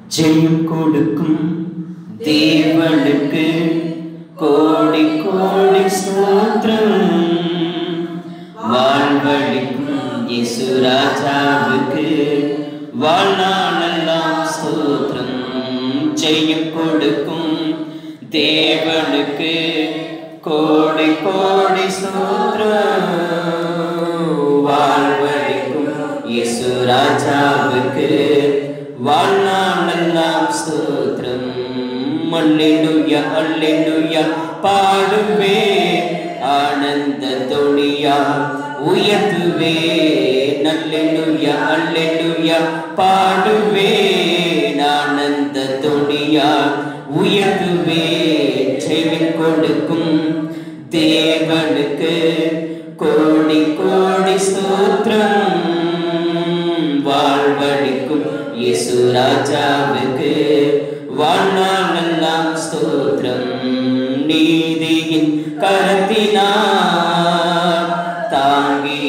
ஜெயம் கொடுக்கும் தேவனுக்கு கோடி கோடி ஸ்தோத்திரம் வாழ்வழிக்கும் இயேசு ராஜாவுக்கு வாழ்நாளெல்லாம் ஸ்தோத்திரம் ஜெயம் கொடுக்கும் தேவனுக்கு கோடி கோடி ஸ்தோத்திரம் வாழ்வழிக்கும் இயேசு ராஜாவுக்கு வாழ்நாளெல்லாம் ஸ்தோத்திரம் அல்லேலூயா அல்லேலூயா பாடுவே ஆனந்த தொனியா உயர்த்துவே நல்லேலூயா அல்லேலூயா பாடுவே ஆனந்த தொனியா உயர்த்துவே செவி கொடுக்கும் தேவனுக்கு கோடி கோடி ஸ்தோத்திரம் வாழ்வழிக்கும் இயேசு ராஜாவுக்கு வாழ்நாளெல்லாம் ஸ்தோத்திரம் நீதியின் கரத்தினார் தாங்கி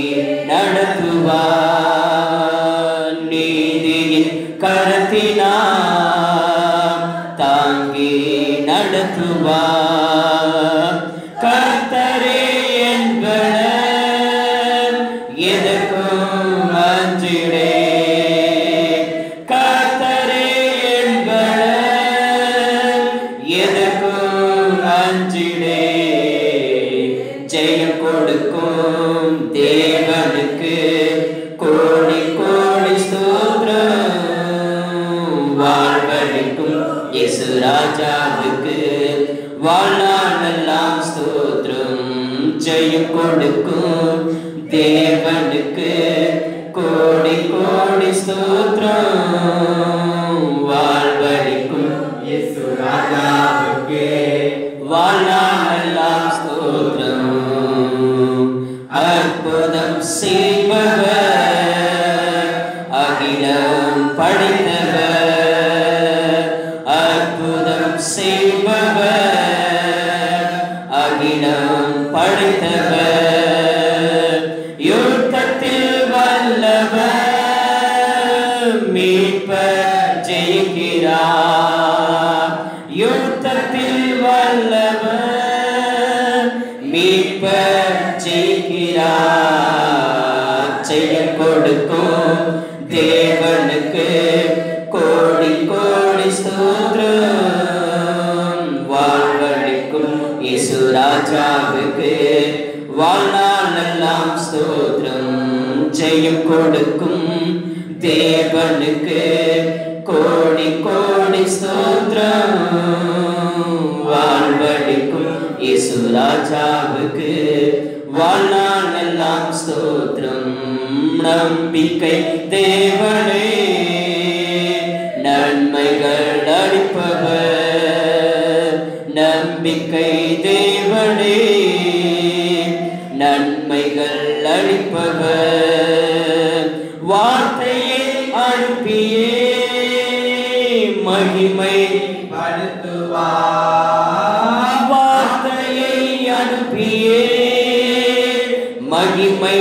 நடத்துவார் நீதியின் கரத்தினார் தாங்கி நடத்துவார் கர்த்தரே என்பவர் எதற்கும் அஞ்சிடே கர்த்தரே என்பவர் எதற்கும் அஞ்சிடே ஜெயம் கொடுக்கும் தேவனுக்கு கோடி கோடி ஸ்தோத்திரம் வாழ்வழிக்கும் இயேசு ராஜாவுக்கு வாழ்நாளெல்லாம் ஸ்தோத்திரம் ஜெயம் கொடுக்கும் தேவனுக்கு கோடி கோடி ஸ்தோத்திரம் வாழ்வழிக்கும் இயேசு ராஜாவுக்கு வாழ்நாளெல்லாம் ஸ்தோத்திரம் அற்புதம் செய்பவர் அகிலம் படைத்தவர் அற்புதம் செய்பவர் அகிலம் படைத்தவர் யுத்தத்தில் வல்லவர் மீட்பர் ஜெயிக்கிறார் யுத்தத்தில் வல்லவர் மீட்பர் ஜெயிக்கிறார் ஜெயம் கொடுக்கும் தேவனுக்கு கோடி கோடி ஸ்தோத்திரம் வாழ்வழிக்கும் இயேசு ராஜாவுக்கு வாழ்நாளெல்லாம் ஸ்தோத்திரம் ஜெயம் கொடுக்கும் தேவனுக்கு கோடி கோடி ஸ்தோத்திரம் வாழ்வழிக்கும் இயேசு ராஜாவுக்கு வாழ்நாளெல்லாம் ஸ்தோத்திரம் நம்பிக்கை தேவனே நன்மைகள் அளிப்பவர் நம்பிக்கை தேவனே நன்மைகள் அளிப்பவர் வார்த்தையை அனுப்பியே மகிமை படுத்துவார் வார்த்தையை அனுப்பியே மகிமை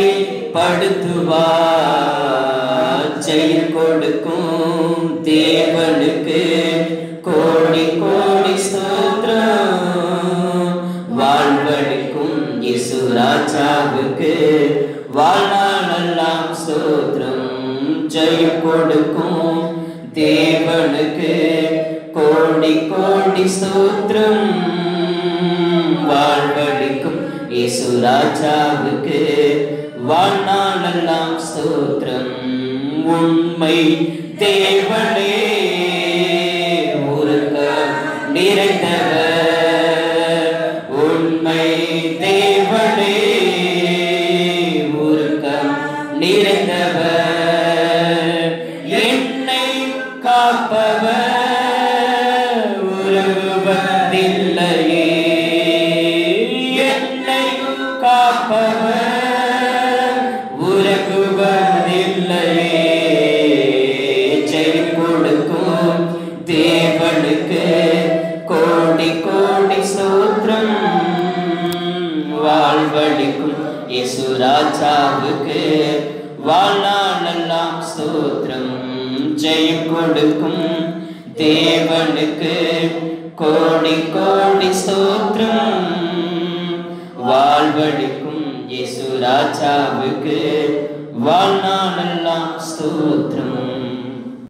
படுத்துவார் ஜெயம் கொடுக்கும் தேவனுக்கு கோடி கோடி ஸ்தோத்திரம் வாழ்வழிக்கும் இயேசு ராஜாவுக்கு வாழ்நாளெல்லாம் ஸ்தோத்திரம் ஜெயம் கொடுக்கும் தேவனுக்கு கோடி கோடி ஸ்தோத்திரம் வாழ்வழிக்கும் இயேசு ராஜாவுக்கு வாழ்நாளெல்லாம் ஸ்தோத்திரம் உண்மை தேவனே உருக்க நிறைந்தவர் உண்மை தேவனே உருக்கம் நிறைந்தவர் என்னை காப்பவர் உருவதில்லையே என்னை காப்பவர் உறங்குவதில்லையே ஜெயம் கொடுக்கும் தேவனுக்கு கோடி கோடி ஸ்தோத்திரம் வாழ்வழிக்கும் இயேசு ராஜாவுக்கு வாழ்நாளெல்லாம் ஸ்தோத்திரம் ஜெயம் கொடுக்கும் தேவனுக்கு கோடி கோடி ஸ்தோத்திரம் வாழ்வழிக்கும் இயேசு ராஜாவுக்கு வாழ்நாளெல்லாம் ஸ்தோத்திரம்